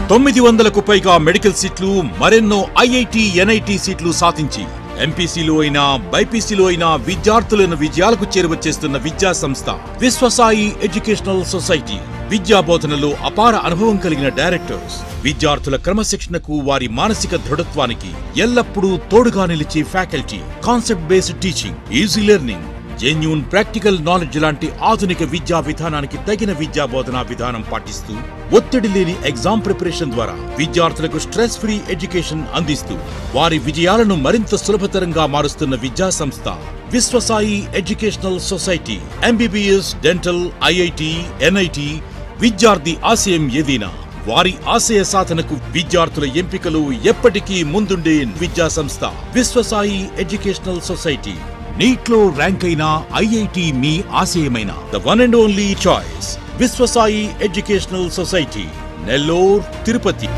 తొమ్మిది వందలకు పైగా మెడికల్ సీట్లు మరెన్నో ఐఐటి ఎన్ఐటి సీట్లు సాధించి ఎంపీసీలో అయినా బైపీసీలో అయినా విద్యార్థులను విజయాలకు చేరువచ్చేస్తున్న విద్యా సంస్థ విశ్వసాయి ఎడ్యుకేషనల్ సొసైటీ విద్యా బోధనలో అపార అనుభవం కలిగిన డైరెక్టర్స్ విద్యార్థుల క్రమశిక్షణకు వారి మానసిక దృఢత్వానికి ఎల్లప్పుడూ తోడుగా నిలిచే faculty concept based teaching easy learning genuine practical knowledge లాంటి ఆధునిక విద్యా విధానానికి తగిన విద్యా బోధనా విధానం పాటిస్తూ ఒత్తిడి లేని ఎగ్జామ్ ప్రిపరేషన్ ద్వారా విద్యార్థులకు స్ట్రెస్ ఫ్రీ ఎడ్యుకేషన్ అందిస్తూ వారి విజయాలను మరింత సులభతరంగా మారుస్తున్న విద్యా సంస్థ Viswasai educational society MBBS dental IIT NIT విద్యార్థి ఆశయం ఏదైనా వారి ఆశయ సాధనకు విద్యార్థుల ఎంపికలు ఎప్పటికీ ముందుండే విద్యా సంస్థ విశ్వసాయి ఎడ్యుకేషనల్ సొసైటీ నీట్లో ర్యాంక్ అయిన ఐఐటి మీ ఆశయమైన the one and only choice Vishwasai educational society Nellore Tirupati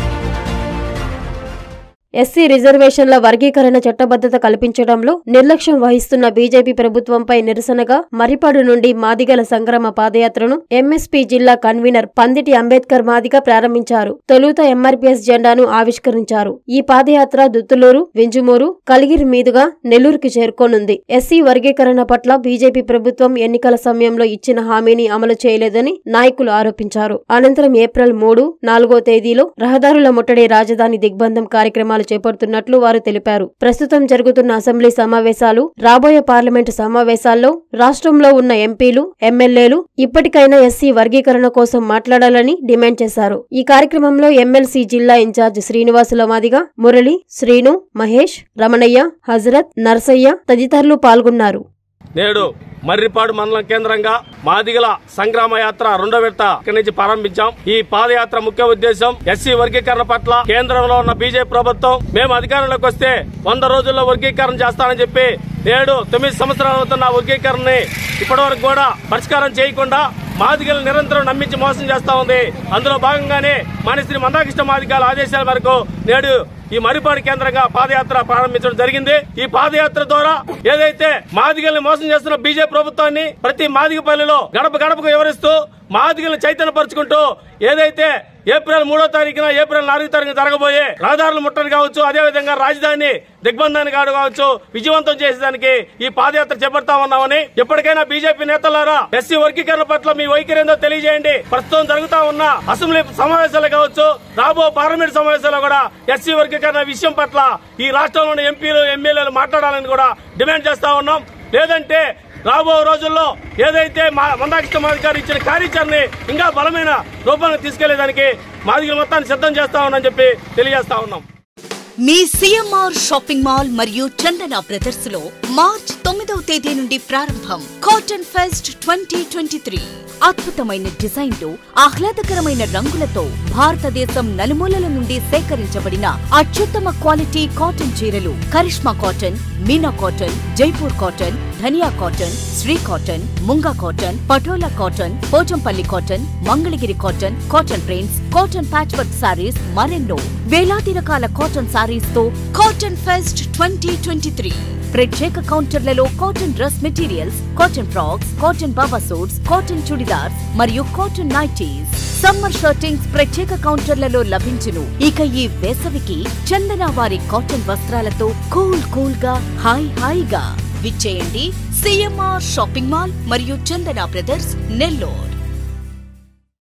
SC రిజర్వేషన్ల వర్గీకరణ చట్టబద్ధత కల్పించడంలో నిర్లక్ష్యం వహిస్తున్న బీజేపీ ప్రభుత్వంపై నిరసనగా మరిపాడు నుండి మాదిగల సంగ్రామ పాదయాత్రను ఎంఎస్పీ జిల్లా కన్వీనర్ పందిటి అంబేద్కర్ మాదిగ ప్రారంభించారు తొలుత ఎంఆర్పీఎస్ జెండాను ఆవిష్కరించారు ఈ పాదయాత్ర దుత్తులూరు వింజమూరు కలిగిరి మీదుగా నెల్లూరుకి చేరుకోనుంది ఎస్సీ వర్గీకరణ పట్ల బీజేపీ ప్రభుత్వం ఎన్నికల సమయంలో ఇచ్చిన హామీని అమలు చేయలేదని నాయకులు ఆరోపించారు అనంతరం ఏప్రిల్ మూడు నాలుగో తేదీలో రహదారుల ముట్టడి రాజధాని దిగ్బంధం కార్యక్రమాలు చేపడుతున్నట్లు వారు తెలిపారు ప్రస్తుతం జరుగుతున్న అసెంబ్లీ సమావేశాలు రాబోయే పార్లమెంటు సమావేశాల్లో రాష్ట్రంలో ఉన్న ఎంపీలు ఎమ్మెల్యేలు ఇప్పటికైనా ఎస్సీ వర్గీకరణ కోసం మాట్లాడాలని డిమాండ్ చేశారు ఈ కార్యక్రమంలో ఎమ్మెల్సీ జిల్లా ఇన్ఛార్జ్ శ్రీనివాసుల మాదిగా మురళి శ్రీను మహేష్ రమణయ్య హజరత్ నర్సయ్య తదితరులు పాల్గొన్నారు నేడు మర్రిపాడు మండలం కేంద్రంగా మాదిగల సంగ్రామ యాత్ర రెండో విడత ఇక్కడి నుంచి ప్రారంభించాం ఈ పాదయాత్ర ముఖ్య ఉద్దేశం ఎస్సీ వర్గీకరణ పట్ల కేంద్రంలో ఉన్న బీజేపీ ప్రభుత్వం మేము అధికారంలోకి వస్తే వంద రోజుల్లో వర్గీకరణ చేస్తానని చెప్పి నేడు తొమ్మిది సంవత్సరాలు అవుతున్న ఆ వర్గీకరణని ఇప్పటివరకు కూడా పరిష్కారం చేయకుండా మాదిగలు నిరంతరం నమ్మించి మోసం చేస్తా ఉంది అందులో భాగంగానే మానిశ్రీ మందాకృష్ణ మాదిగాల ఆదేశాల మేరకు నేడు ఈ మరిపాడు కేంద్రంగా పాదయాత్ర ప్రారంభించడం జరిగింది ఈ పాదయాత్ర ద్వారా ఏదైతే మాదిగల్ని మోసం చేస్తున్న బీజేపీ ప్రభుత్వాన్ని ప్రతి మాదిగపల్లిలో గడప గడపకు వివరిస్తూ మాదిగల్ని చైతన్యపరుచుకుంటూ ఏదైతే ఏప్రిల్ మూడో తారీఖున ఏప్రిల్ నాలుగో తారీఖున జరగబోయే రహదారుల ముట్టడి కావచ్చు అదే విధంగా రాజధాని దిగ్బంధాన్ని కాడు కావచ్చు విజయవంతం చేసేదానికి ఈ పాదయాత్ర చేపడతా ఉన్నామని ఎప్పటికైనా బీజేపీ నేతలారా ఎస్సీ వర్గీకరణ పట్ల మీ వైఖరి ఏందో తెలియజేయండి ప్రస్తుతం జరుగుతా ఉన్న అసెంబ్లీ సమావేశాలు కావచ్చు రాబో పార్లమెంట్ సమావేశాల్లో కూడా ఎస్సీ వర్గీకరణ విషయం పట్ల ఈ రాష్ట్రంలోని ఎంపీలు ఎమ్మెల్యేలు మాట్లాడాలని కూడా డిమాండ్ చేస్తా ఉన్నాం లేదంటే రాబో రోజుల్లో ఏదైతే మా- మందాకృష్ణ మాది గారు ఇచ్చిన కార్యాచరణని ఇంకా బలమైన రూపానికి తీసుకెళ్లేదానికి మాదిగల మొత్తాన్ని సిద్ధం చేస్తా ఉన్నామని చెప్పి తెలియజేస్తా ఉన్నాం మీ సిఎంఆర్ షాపింగ్ మాల్ మరియు చందన బ్రదర్స్ లో మార్చ్ తొమ్మిదవ తేదీ నుండి ప్రారంభం cotton fest twenty twenty three అద్భుతమైన డిజైన్లు ఆహ్లాదకరమైన రంగులతో భారతదేశం నలుమూలల నుండి సేకరించబడిన అత్యుత్తమ క్వాలిటీ కాటన్ చీరలు Karishma cotton Meena cotton Jaipur cotton Dhaniya cotton Shri cotton Munga cotton Patola cotton Pochampally cotton Mangalagiri cotton cotton prints cotton patch work sarees మరెన్నో వేలాది రకాల కాటన్ సారీస్ తో cotton fest twenty twenty three ప్రత్యేక కౌంటర్లలో cotton dress materials cotton frocks cotton baba suits cotton churidars మరియు కాటన్ నైటీస్ సమ్మర్ షర్టింగ్స్ ప్రత్యేక కౌంటర్లలో లభించును ఇక ఈ వేసవికి చందన వారి కాటన్ వస్త్రాలతో కూల్ కూల్ గా హాయ్ హాయిగా విచ్చేయండి సిఎంఆర్ షాపింగ్ మాల్ మరియు చందన బ్రదర్స్ నెల్లూరు